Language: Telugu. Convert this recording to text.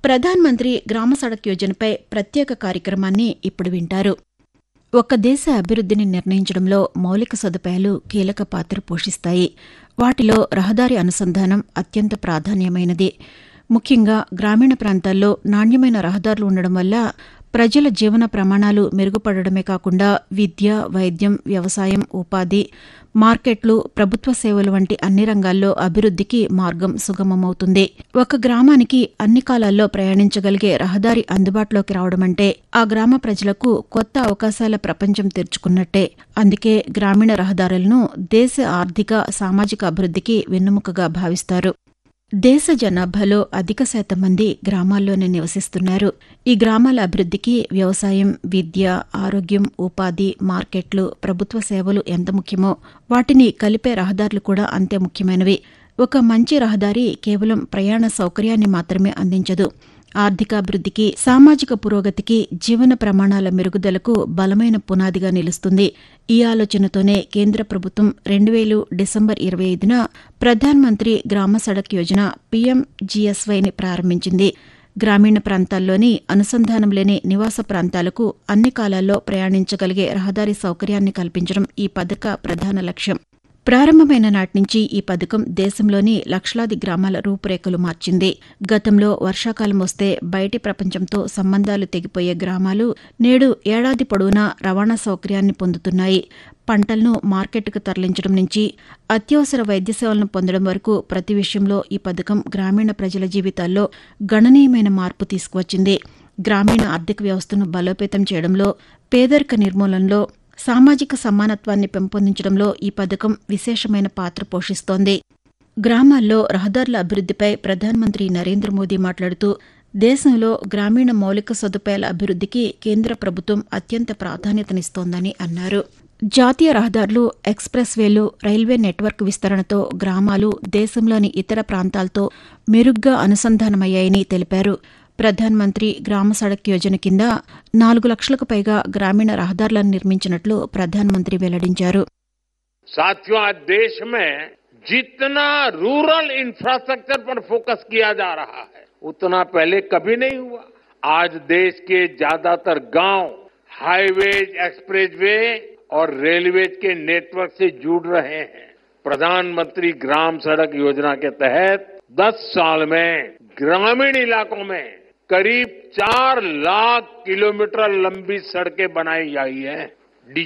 ప్రధాన్ మంత్రి గ్రామ సడక్ యోజనపై ప్రత్యేక కార్యక్రమాన్ని ఇప్పుడు వింటారు ఒక దేశ అభివృద్ధిని నిర్ణయించడంలో మౌలిక సదుపాయాలు కీలక పాత్ర పోషిస్తాయి వాటిలో రహదారి అనుసంధానం అత్యంత ప్రాధాన్యమైనది ముఖ్యంగా గ్రామీణ ప్రాంతాల్లో నాణ్యమైన రహదారులు ఉండడం వల్ల ప్రజల జీవన ప్రమాణాలు మెరుగుపడడమే కాకుండా విద్య వైద్యం వ్యవసాయం ఉపాధి మార్కెట్లు ప్రభుత్వ సేవలు వంటి అన్ని రంగాల్లో అభివృద్ధికి మార్గం సుగమమవుతుంది ఒక గ్రామానికి అన్ని కాలాల్లో ప్రయాణించగలిగే రహదారి అందుబాటులోకి రావడమంటే ఆ గ్రామ ప్రజలకు కొత్త అవకాశాల ప్రపంచం తెరుచుకున్నట్టే అందుకే గ్రామీణ రహదారులను దేశ ఆర్థిక సామాజిక అభివృద్ధికి వెన్నెముకగా భావిస్తారు దేశ జనాభాలో అధిక శాతం మంది గ్రామాల్లోనే నివసిస్తున్నారు ఈ గ్రామాల అభివృద్ధికి వ్యవసాయం విద్య ఆరోగ్యం ఉపాధి మార్కెట్లు ప్రభుత్వ సేవలు ఎంత ముఖ్యమో వాటిని కలిపే రహదారులు కూడా అంతే ముఖ్యమైనవి ఒక మంచి రహదారి కేవలం ప్రయాణ సౌకర్యాన్ని మాత్రమే అందించదు ఆర్థికాభివృద్ధికి సామాజిక పురోగతికి జీవన ప్రమాణాల మెరుగుదలకు బలమైన పునాదిగా నిలుస్తుంది ఈ ఆలోచనతోనే కేంద్ర ప్రభుత్వం రెండు వేలు డిసెంబర్ ఇరవై ఐదున ప్రధాన్ మంత్రి గ్రామ సడక్ యోజన పీఎంజీఎస్వైని ప్రారంభించింది గ్రామీణ ప్రాంతాల్లోని అనుసంధానం లేని నివాస ప్రాంతాలకు అన్ని కాలాల్లో ప్రయాణించగలిగే రహదారి సౌకర్యాన్ని కల్పించడం ఈ పథక ప్రధాన లక్ష్యం ప్రారంభమైన నాటి నుంచి ఈ పథకం దేశంలోని లక్షలాది గ్రామాల రూపురేఖలు మార్చింది గతంలో వర్షాకాలం వస్తే బయటి ప్రపంచంతో సంబంధాలు తెగిపోయే గ్రామాలు నేడు ఏడాది పొడవునా రవాణా సౌకర్యాన్ని పొందుతున్నాయి పంటలను మార్కెట్కు తరలించడం నుంచి అత్యవసర వైద్య సేవలను పొందడం వరకు ప్రతి విషయంలో ఈ పథకం గ్రామీణ ప్రజల జీవితాల్లో గణనీయమైన మార్పు తీసుకువచ్చింది గ్రామీణ ఆర్థిక వ్యవస్థను బలోపేతం చేయడంలో పేదరిక నిర్మూలనలో సామాజిక సమానత్వాన్ని పెంపొందించడంలో ఈ పథకం విశేషమైన పాత్ర పోషిస్తోంది గ్రామాల్లో రహదారుల అభివృద్ధిపై ప్రధానమంత్రి నరేంద్ర మోదీ మాట్లాడుతూ దేశంలో గ్రామీణ మౌలిక సదుపాయాల అభివృద్ధికి కేంద్ర ప్రభుత్వం అత్యంత ప్రాధాన్యతనిస్తోందని అన్నారు జాతీయ రహదారులు ఎక్స్ప్రెస్ వేలు రైల్వే నెట్వర్క్ విస్తరణతో గ్రామాలు దేశంలోని ఇతర ప్రాంతాలతో మెరుగ్గా అనుసంధానమయ్యాయని తెలిపారు ప్రధాన్ మంత్రి గ్రామ సడక్ యోజన కింద నాలుగు లక్షలకు పైగా గ్రామీణ రహదారులను నిర్మించినట్లు ప్రధానమంత్రి వెల్లడించారు साथियों आज देश में जितना रूरल इंफ्रास्ट्रक्चर पर फोकस किया जा रहा है उतना पहले कभी नहीं हुआ आज देश के ज्यादातर गांव हाईवेज एक्सप्रेसवे और रेलवे के नेटवर्क से जुड़ रहे हैं प्रधानमंत्री ग्राम सड़क योजना के तहत 10 साल में ग्रामीण इलाकों में करीब चार लाख किलोमीटर लंबी सड़कें बनाई गई हैं